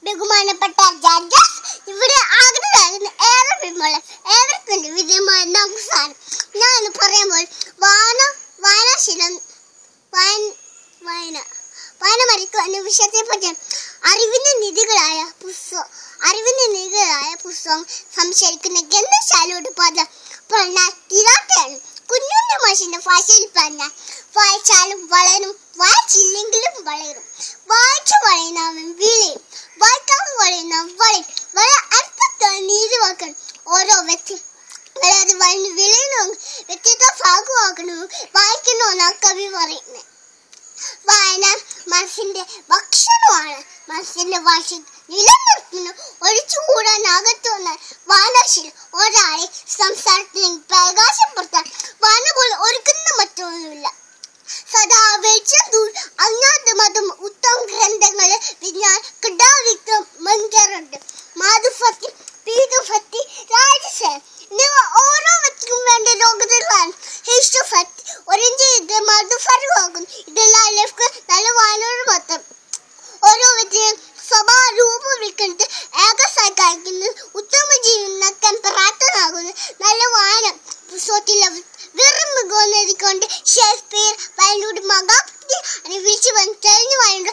ബഹുമാനപ്പെട്ട ജഡ്ജസ് ഇവിടെ ആഗ്രഹമാകുന്ന ഏറെ പിന്മുള്ള ഏവർക്കും വിജയമായ നമസ്കാരം ഞാൻ ഇന്ന് പറയുമ്പോൾ വായന വായനാശീലം വായന വായന വായന മരിക്കുക എന്ന വിഷയത്തെ പറ്റിയാണ് അറിവിന്റെ നിധികളായ പുസ്തകം അറിവിന്റെ നിധികളായ പുസ്തകം സംശയിക്കുന്ന ഗന്ധശാലയോട് പദ പറഞ്ഞാൽ തീരാത്തയാണ് കുഞ്ഞുണ്ണി മാഷിന്റെ ഭാഷയിൽ പറഞ്ഞാൽ വായിച്ചാലും വളരും വായിച്ചില്ലെങ്കിലും വളരും വായിച്ചു വളയുന്നവൻ വിളയും വായിക്കാൻ വളയുന്നവൻ വളയും വളരെ അർത്ഥത്തോടെ നീതി വാക്കണം ഓരോ വ്യക്തി വളരെ വളർന്ന് വിളയണം വ്യക്തിത്വ ഭാഗമാക്കണമെന്നും വായിക്കണമെന്നാണ് കവി പറയുന്നത് വായന മനസ്സിന്റെ ഭക്ഷണമാണ് മനസ്സിന്റെ വാശ നിലനിർത്തുന്നു ഒഴിച്ചുകൂടാനാകത്തുന്ന വായനാശീലം ഒരാളെ സംസാരത്തിന് പ്രകാശപ്പെടുത്താൻ വായന പോലെ ഒരുക്കുന്ന മറ്റൊന്നുമില്ല സദാ വെളിച്ചം അജ്ഞാത മതം ഉത്തമ ഗ്രന്ഥങ്ങള് വിജ്ഞാൻ കിടാവിക്രം മഞ്ചറുണ്ട് മാധുഭക്തി പീതുഭക്തി രാജസേന എന്നിവ ഓരോ വ്യക്തിക്കും വേണ്ട ലോകത്തിലാണ് ഹിഷ്ടഭക്തി ഒരഞ്ച് ഇത് മധുഫരമാകുന്നു ഇതെല്ലാം ലഭിക്കുക നല്ല വായനയോട് മാത്രം ഓരോ വ്യക്തിയും സ്വഭാവ രൂപവിൽക്കുന്നത് ഏകസായിക്കുന്നത് ഉത്തമ ജീവിതം പ്രാപ്തനാകുന്നു നല്ല വായന പുസ്തകത്തിലെ വെറും മികവെന്നതുകൊണ്ട് ഷേക്സ്പിയർ വയലൂട് മകാപ്തി అని വിളിച്ചു വന്ന് തെളിഞ്ഞു വായുണ്ട്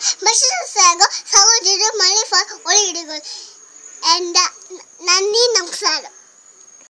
ഭക്ഷണ സഹോദരി മണിഫ ഒളിയിടുകൾ എൻ്റെ നന്ദി നമസ്കാരം